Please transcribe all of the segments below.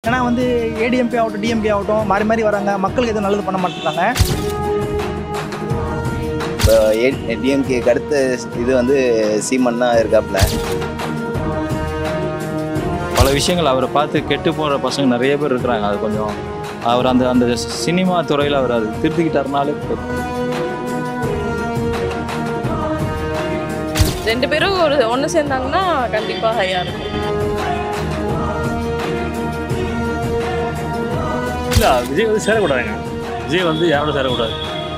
ஏன்னா வந்து ஏடிஎம்கே ஆகட்டும் டிஎம்கே ஆகட்டும் மாறி மாறி வராங்க மக்களுக்கு எதுவும் நல்லது பண்ண மாட்டேங்கிறாங்க இப்போ டிஎம்கேக்கு அடுத்த இது வந்து சீமன் தான் இருக்காப்புல பல விஷயங்கள் அவரை பார்த்து கெட்டு போகிற பசங்க நிறைய பேர் இருக்கிறாங்க அது கொஞ்சம் அவர் அந்த அந்த சினிமா துறையில் அவர் அது திருத்திக்கிட்டாருனாலே போதும். ரெண்டு பேரும் ஒரு ஒன்று சேர்ந்தாங்கன்னா கண்டிப்பாக ஹையாக இருக்கும் இல்லை விஜய் வந்து சேரக்கூடாதுங்க விஜய் வந்து யாரோட சேரக்கூடாது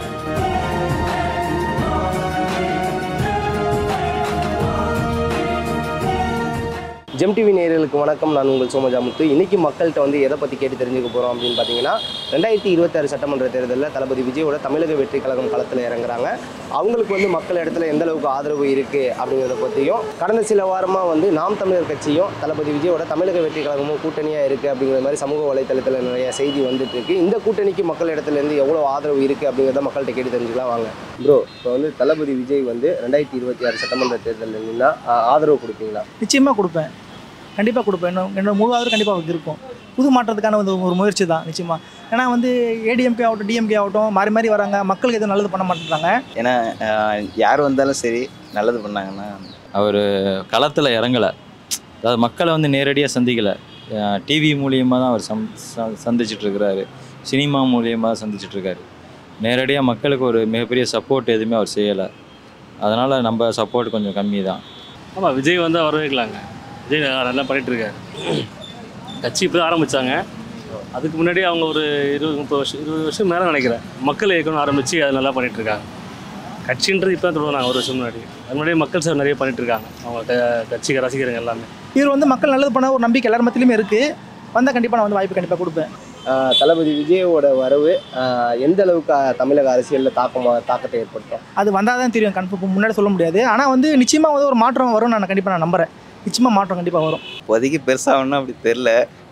ஜெம் டிவி நேயர்களுக்கு வணக்கம் நான் உங்கள் சோமஜாமுத்து இன்னைக்கு மக்கள்கிட்ட வந்து எதை பற்றி கேட்டு தெரிஞ்சுக்க போகிறோம் அப்படின்னு பார்த்தீங்கன்னா ரெண்டாயிரத்தி இருபத்தாறு சட்டமன்ற தேர்தலில் தளபதி விஜயோட தமிழக வெற்றி கழகம் களத்தில் இறங்குறாங்க அவங்களுக்கு வந்து மக்கள் இடத்துல எந்த அளவுக்கு ஆதரவு இருக்குது அப்படிங்கிறத பற்றியும் கடந்த சில வாரமாக வந்து நாம் தமிழர் கட்சியும் தளபதி விஜயோட தமிழக வெற்றி கழகமும் கூட்டணியாக இருக்குது அப்படிங்கிற மாதிரி சமூக வலைத்தளத்தில் நிறைய செய்தி வந்துட்டு இருக்கு இந்த கூட்டணிக்கு மக்கள் இடத்துலேருந்து எவ்வளோ ஆதரவு இருக்குது அப்படிங்கிறத மக்கள்கிட்ட கேட்டு தெரிஞ்சுக்கலாம் வாங்க ப்ரோ இப்போ வந்து தளபதி விஜய் வந்து ரெண்டாயிரத்தி இருபத்தி ஆறு சட்டமன்ற தேர்தலில் நின்னா ஆ- ஆதரவு கொடுப்பீங்களா நிச்சயமாக கொடுப்பேன் கண்டிப்பாக கொடுப்பேன் என்ன என்னோட முழு ஆதரவு கண்டிப்பாக அவருக்கு இருக்கும் புது மாற்றத்துக்கான வந்து ஒரு முயற்சி தான் நிச்சயமாக ஏன்னா வந்து ஏடிஎம்கே ஆகட்டும் டிஎம்கே ஆகட்டும் மாறி மாறி வராங்க மக்களுக்கு எதுவும் நல்லது பண்ண மாட்டேங்கிறாங்க ஏன்னா அஹ், யார் வந்தாலும் சரி நல்லது பண்ணாங்கன்னா அவர் களத்தில் இறங்கலை அதாவது மக்களை வந்து நேரடியாக சந்திக்கலை டிவி மூலியமாக தான் அவர் சம் ச- சந்திச்சிட்டு இருக்கிறாரு சினிமா மூலியமாக சந்திச்சிட்டு இருக்காரு நேரடியாக மக்களுக்கு ஒரு மிகப்பெரிய சப்போர்ட் எதுவுமே அவர் செய்யலை அதனால் நம்ம சப்போர்ட் கொஞ்சம் கம்மி தான் ஆமாம் விஜய் வந்து வரவேற்கலாங்க விஜய் நல்லா பண்ணிட்டு இருக்காரு கட்சி இப்போ ஆரம்பித்தாங்க அதுக்கு முன்னாடி அவங்க ஒரு இருபது முப்பது வருஷம் இருபது வருஷம் மேலே நினைக்கிறேன் மக்கள் இயக்கணும் ஆரம்பித்து அதை நல்லா பண்ணிட்டு இருக்காங்க கட்சின்றது இப்போ தான் தொடங்கினாங்க ஒரு வருஷம் முன்னாடி அது முன்னாடி மக்கள் சேவை நிறைய பண்ணிட்டு இருக்காங்க அவங்க க- கட்சிக்கு ரசிகருங்க எல்லாமே இவர் வந்து மக்கள் நல்லது பண்ண ஒரு நம்பிக்கை எல்லார் மத்தியிலுமே இருக்குது வந்தால் கண்டிப்பாக நான் வந்து வாய்ப்பு கண்டிப்பாக கொடுப்பேன் ஆஹ் தளபதி விஜயோட வரவு ஆஹ் எந்த அளவுக்கு ஆஹ் தமிழக அரசியலில் தாக்கமா தாக்கத்தை ஏற்படுத்தும் அது வந்தால் தான் தெரியும் கன்ஃபார்ம் முன்னாடி சொல்ல முடியாது ஆனால் வந்து நிச்சயமாக வந்து ஒரு மாற்றம் வரும் நான் கண்டிப்பாக நான் நம்புறேன் நிச்சயமாக மாற்றம் கண்டிப்பாக வரும் இப்போதைக்கு பெருசாக ஒன்றும் அப்படி தெரில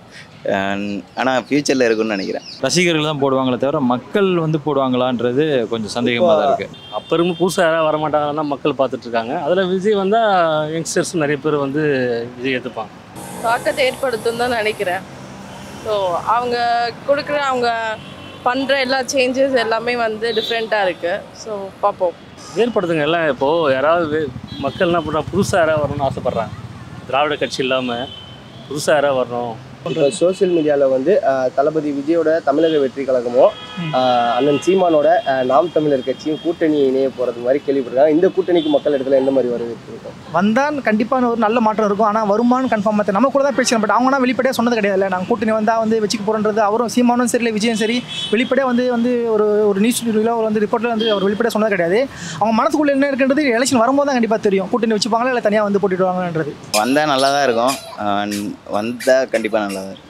ஆனால் ஃப்யூச்சரில் இருக்கும்னு நினைக்கிறேன் ரசிகர்கள் தான் போடுவாங்களே தவிர மக்கள் வந்து போடுவாங்களான்றது கொஞ்சம் சந்தேகமாக தான் இருக்குது அப்போ இருந்து புதுசாக யாராவது வரமாட்டாங்கன்னா மக்கள் பார்த்துட்டு இருக்காங்க அதில் விஜய் வந்தால் யங்ஸ்டர்ஸ் நிறைய பேர் வந்து விஜய் ஏற்றுப்பாங்க தாக்கத்தை ஏற்படுத்தும் தான் நினைக்கிறேன் ஸோ அவங்க கொடுக்குற அவங்க பண்ணுற எல்லா சேஞ்சஸ் எல்லாமே வந்து டிஃப்ரெண்ட்டாக இருக்குது ஸோ பார்ப்போம் ஏற்படுத்துங்க எல்லாம் இப்போது யாராவது வே- மக்கள் என்ன பண்ணுறாங்க புதுசாக யாராவது வரணும்னு ஆசைப்பட்றாங்க திராவிட கட்சி இல்லாமல் புதுசாக யாராவது வரணும் இப்போ சோஷியல் மீடியாவில் வந்து ஆஹ் தளபதி விஜயோட தமிழக வெற்றி கழகமும் ஆஹ் அண்ணன் சீமானோட ஆஹ் நாம் தமிழர் கட்சியும் கூட்டணி இணைய போகிறது மாதிரி கேள்விப்பட்டிருக்காங்க இந்த கூட்டணிக்கு மக்கள் இடத்துல எந்த மாதிரி வரவேற்பு இருக்கும் வந்தால் கண்டிப்பான ஒரு நல்ல மாற்றம் இருக்கும் ஆனால் வருமானு கன்ஃபார்மாக தெரியல நம்ம கூட தான் பேசுகிறோம் பட் அவங்கன்னா வெளிப்படையாக சொன்னது கிடையாது நாங்கள் கூட்டணி வந்தால் வந்து வச்சுக்க போகிறோன்றது அவரும் சீமானும் சரி இல்லை விஜயும் சரி வெளிப்படையாக வந்து வந்து ஒரு ஒரு நியூஸ் வீடியோவில் வந்து ரிப்போர்ட்டில் வந்து அவர் வெளிப்படையாக சொன்னது கிடையாது அவங்க மனசுக்குள்ளே என்ன இருக்குன்றது எலெக்ஷன் வரும்போது தான் கண்டிப்பாக தெரியும் கூட்டணி வச்சுப்பாங்களா இல்லை தனியாக வந்து போட்டுடுவாங்கன்றது வந்தால் நல்லா தான் இருக்கும் வந்தால் கண்டிப்பாக நல்லா தான் இருக்கும்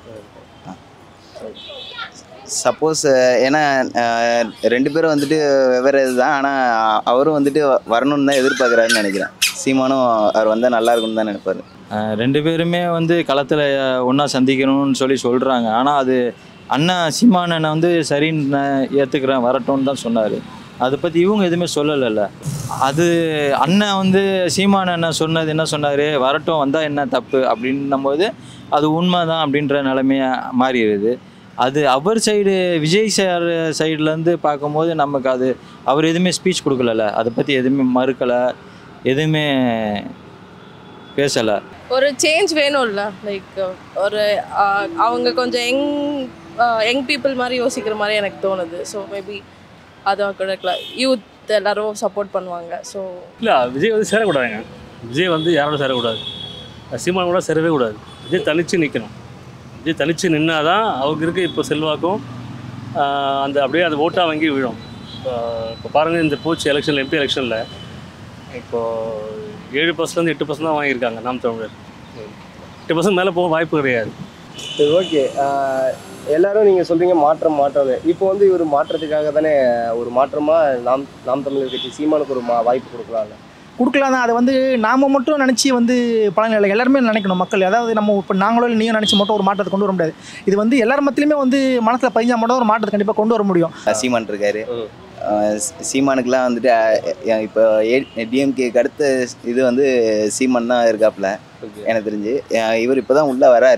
சப்போஸ் ஏன்னா அஹ், ரெண்டு பேரும் வந்துட்டு வெவ்வேறு இதுதான் ஆனால் அவரும் வந்துட்டு வரணும்னு தான் எதிர்பார்க்குறாருன்னு நினைக்கிறேன் சீமானும் அவர் வந்தால் நல்லா இருக்கும்னு தான் நினைப்பாரு ஆஹ் ரெண்டு பேருமே வந்து களத்தில் ஒன்றா சந்திக்கணும்னு சொல்லி சொல்கிறாங்க ஆனால் அது அண்ணா சீமான் அண்ணன் வந்து சரின்னு நான் ஏற்றுக்கிறேன் வரட்டும்னு தான் சொன்னார் அதை பற்றி இவங்க எதுவுமே சொல்லலைல்ல அது அண்ணன் வந்து சீமான் அண்ணன் சொன்னது என்ன சொன்னார் வரட்டும் வந்தால் என்ன தப்பு அப்படின்னும் போது அது உண்மை தான் அப்படின்ற நிலைமையா மாறிடுது அது அவர் சைடு விஜய் சார் சைட்லேருந்து பார்க்கும்போது நமக்கு அது அவர் எதுவுமே ஸ்பீச் கொடுக்கலல்ல அதை பற்றி எதுவுமே மறுக்கலை எதுவுமே பேசலை ஒரு சேஞ்ச் வேணும்ல லைக் ஒரு ஆஹ், அவங்க கொஞ்சம் யங் யங் பீப்புள் மாதிரி யோசிக்கிற மாதிரி எனக்கு தோணுது ஸோ மேபி அதை கூட யூத் எல்லாரும் சப்போர்ட் பண்ணுவாங்க ஸோ இல்லை விஜய் வந்து சேரக்கூடாதுங்க விஜய் வந்து யாரோட சேரக்கூடாது சீமான் கூட சேரவே கூடாது விஜய் தனித்து நிற்கணும் விஜய் தனித்து நின்னா தான் அவங்க இருக்க இப்போ செல்வாக்கும் ஆஹ், அந்த அப்படியே அது ஓட்டாக வாங்கி விழும் இப்போ இப்போ பாருங்கள் இந்த போச்சு எலெக்ஷனில் எம்பி எலெக்ஷனில் இப்போது ஏழு பர்சன்ட் எட்டு பர்சன்ட் தான் வாங்கியிருக்காங்க நாம் தமிழர் எட்டு பர்சன்ட் மேலே போக வாய்ப்பு கிடையாது சரி ஓகே எல்லாரும் நீங்கள் சொல்கிறீங்க மாற்றம் மாற்றம் இப்போ வந்து இவர் மாற்றத்துக்காக தானே ஒரு மாற்றமாக நாம் நாம் தமிழர் கட்சி சீமானுக்கு ஒரு மா வாய்ப்பு கொடுக்கலாம்ல கொடுக்கலாம் தான் அதை வந்து நாம மட்டும் நினச்சி வந்து பலன் இல்லை எல்லாருமே நினைக்கணும் மக்கள் அதாவது நம்ம இப்போ நாங்களோ இல்லை நீயும் நினச்சி மட்டும் ஒரு மாற்றத்தை கொண்டு வர முடியாது இது வந்து எல்லார் மத்தியிலுமே வந்து மனசில் பதிஞ்சால் மட்டும் ஒரு மாற்றத்தை கண்டிப்பாக கொண்டு வர முடியும் சீமான் இருக்காரு ம். அஹ் சீ- சீமானுக்கெல்லாம் வந்துட்டு அஹ், இப்போ டிஎம்கேக்கு அடுத்த இது வந்து சீமான் தான் இருக்காப்புல ஓகே எனக்கு தெரிஞ்சு அஹ் இவர் இப்போ தான் உள்ளே வராரு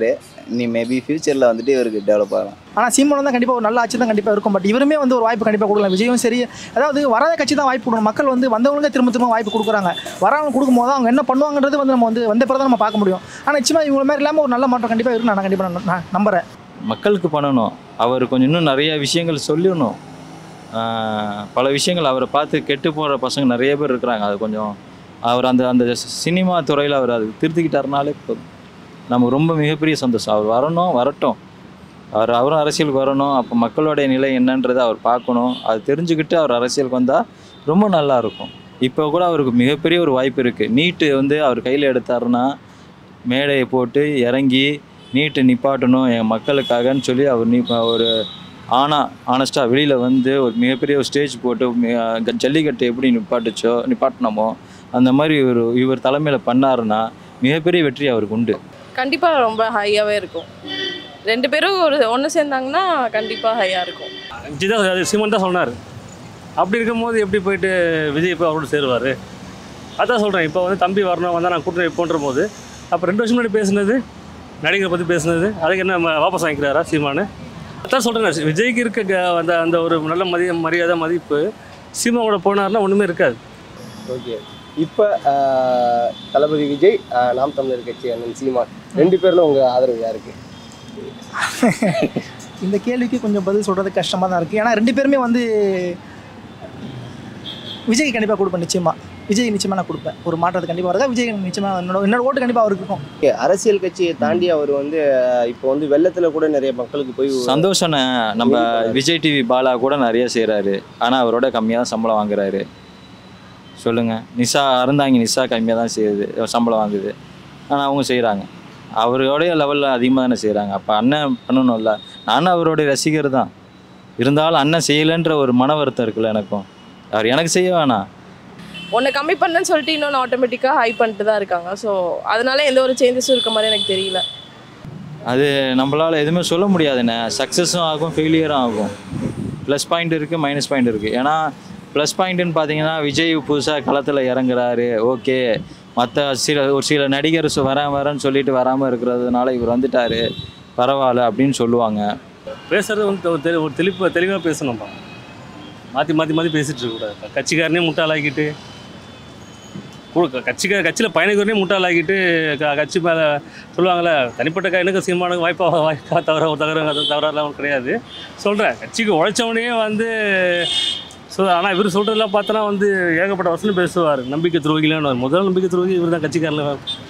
நீ மேபி ஃப்யூச்சரில் வந்துட்டு இவருக்கு டெவலப் ஆகலாம் ஆனால் சீமானம் தான் கண்டிப்பாக ஒரு நல்ல ஆட்சி தான் கண்டிப்பாக இருக்கும் பட் இவருமே வந்து ஒரு வாய்ப்பு கண்டிப்பாக கொடுக்கலாம் விஜயும் சரி அதாவது வராத கட்சி தான் வாய்ப்பு கொடுக்கணும் மக்கள் வந்து வந்தவங்களுக்கே திரும்ப திரும்ப வாய்ப்பு கொடுக்குறாங்க வரவங்க கொடுக்கும்போது அவங்க என்ன பண்ணுவாங்கன்றது வந்து நம்ம வந்து வந்த பிறகு தான் நம்ம பார்க்க முடியும் ஆனால் நிச்சயமாக இவங்க மாதிரி இல்லாமல் ஒரு நல்ல மாற்றம் கண்டிப்பாக இருக்கும் நான் கண்டிப்பாக நான் நான் நம்புறேன் மக்களுக்கு பண்ணணும் அவர் கொஞ்சம் இன்னும் நிறைய விஷயங்கள் சொல்லணும் ஆஹ் பல விஷயங்கள் அவரை பார்த்து கெட்டு போகிற பசங்க நிறைய பேர் இருக்கிறாங்க அது கொஞ்சம் அவர் அந்த அந்த சினிமா துறையில் அவர் அது திருத்திக்கிட்டாருனாலே போதும் நமக்கு ரொம்ப மிகப்பெரிய சந்தோஷம் அவர் வரணும் வரட்டும் அவர் அவரும் அரசியலுக்கு வரணும் அப்போ மக்களுடைய நிலை என்னன்றதை அவர் பார்க்கணும் அது தெரிஞ்சுக்கிட்டு அவர் அரசியலுக்கு வந்தால் ரொம்ப நல்லா இருக்கும் இப்போ கூட அவருக்கு மிகப்பெரிய ஒரு வாய்ப்பு இருக்குது நீட்டு வந்து அவர் கையில் எடுத்தாருன்னா மேடையை போட்டு இறங்கி நீட்டு நிப்பாட்டணும் என் மக்களுக்காகன்னு சொல்லி அவர் நீ ஒரு ஆனா ஆனஸ்ட்டாக வெளியில் வந்து ஒரு மிகப்பெரிய ஒரு ஸ்டேஜ் போட்டு மி- க- ஜல்லிக்கட்டு எப்படி நிப்பாட்டுச்சோ நிப்பாட்டினமோ அந்த மாதிரி இவர் இவர் தலைமையில் பண்ணாருன்னா மிகப்பெரிய வெற்றி அவருக்கு உண்டு கண்டிப்பாக ரொம்ப ஹையாகவே இருக்கும் ரெண்டு பேரும் ஒரு ஒன்று சேர்ந்தாங்கன்னா கண்டிப்பாக ஹையாக இருக்கும் விஜய் தான் அது சீமன் தான் சொன்னார் அப்படி இருக்கும்போது எப்படி போயிட்டு விஜய் இப்போ அவரோட சேருவார் அதான் சொல்கிறேன் இப்போ வந்து தம்பி வரணும் வந்தால் நான் கூட்டணி போன்ற போது அப்போ ரெண்டு வருஷம் முன்னாடி பேசுனது நடிகரை பற்றி பேசுனது அதுக்கு என்ன ம- வாபஸ் வாங்கிக்கிறாரா சீமானு அதான் சொல்கிறேன் விஜய்க்கு இருக்க க- அந்த அந்த ஒரு நல்ல மதிய மரியாதை மதிப்பு சீமாவோட போனார்னா ஒன்றுமே இருக்காது ஓகே இப்போ தளபதி விஜய் ஆஹ் நாம் தமிழர் கட்சி அண்ணன் சீமான் ரெண்டு பேர்ல உங்க ஆதரவு யாருக்கு இந்த கேள்விக்கு கொஞ்சம் பதில் சொல்கிறது கஷ்டமாக தான் இருக்குது ஏன்னா ரெண்டு பேருமே வந்து விஜய்க்கு கண்டிப்பாக கொடுப்பேன் நிச்சயமாக விஜய் நிச்சயமாக நான் கொடுப்பேன் ஒரு மாற்றத்தை கண்டிப்பாக இருக்கா விஜய் நிச்சயமாக என்னோட என்னோட ஓட்டு கண்டிப்பாக அவருக்கு இருக்கும் ஓகே அரசியல் கட்சியை தாண்டி அவர் வந்து ஆஹ் இப்போ வந்து வெள்ளத்துல கூட நிறைய மக்களுக்கு போய் சந்தோஷம்ண்ணே நம்ம விஜய் டிவி பாலா கூட நிறைய செய்கிறாரு ஆனால் அவரோட கம்மியாக தான் சம்பளம் வாங்குறாரு சொல்லுங்கள் நிஷா அறந்தாங்கி நிஷா கம்மியாக தான் செய்யுது சம்பளம் வாங்குது ஆனால் அவங்க செய்கிறாங்க அவரோடைய லெவலில் அதிகமாக தானே செய்கிறாங்க அப்போ அண்ணன் பண்ணணும்ல நானும் அவருடைய ரசிகர் தான் இருந்தாலும் அண்ணன் செய்யலைன்ற ஒரு மன வருத்தம் இருக்குல்ல எனக்கும் அவர் எனக்கு செய்ய வேணாம் ஒன்று கம்மி பண்ணேன்னு சொல்லிட்டு இன்னொன்று ஆட்டோமேட்டிக்காக ஹை பண்ணிட்டு தான் இருக்காங்க ஸோ அதனால எந்த ஒரு சேஞ்சஸும் இருக்க மாதிரி எனக்கு தெரியல அது நம்மளால் எதுவுமே சொல்ல முடியாதுண்ணே சக்ஸஸும் ஆகும் ஃபெயிலியரும் ஆகும் ப்ளஸ் பாயிண்ட் இருக்குது மைனஸ் பாயிண்ட் இருக்குது ஏன்னா ப்ளஸ் பாயிண்ட்டுன்னு பார்த்தீங்கன்னா விஜய் புதுசாக களத்தில் இறங்குறாரு ஓகே மற்ற சில ஒரு சில நடிகர் சு- வரேன் வரேன்னு சொல்லிட்டு வராமல் இருக்கிறதுனால இவர் வந்துட்டாரு பரவாயில்ல அப்படின்னு சொல்லுவாங்க பேசுறது வந்து ஒரு தெளி ஒரு தெளிப்பு தெளிவாக பேசணும்ப்பா மாற்றி மாற்றி மாற்றி பேசிட்டு இருக்கக்கூடாது கட்சிக்காரனே முட்டாளாக்கிட்டு கூட கட்சிக்கார கட்சியில் பயணிக்கிறனே முட்டாளாக்கிட்டு க- கட்சி மேலே சொல்லுவாங்கள்ல தனிப்பட்ட க- எனக்கு சீமானுக்கு வாய்ப்பாக வாய்ப்பா தவிர தவிர தவறெல்லாம் கிடையாது சொல்கிறேன் கட்சிக்கு உழைச்சவனே வந்து ஸோ ஆனால் இவர் சொல்கிறதெல்லாம் பார்த்தோன்னா வந்து ஏகப்பட்ட வசனம் பேசுவார் நம்பிக்கை துரோகிலான்னு முதல் நம்பிக்கை துரோகி இவர் தான் கட்சிக்காரில்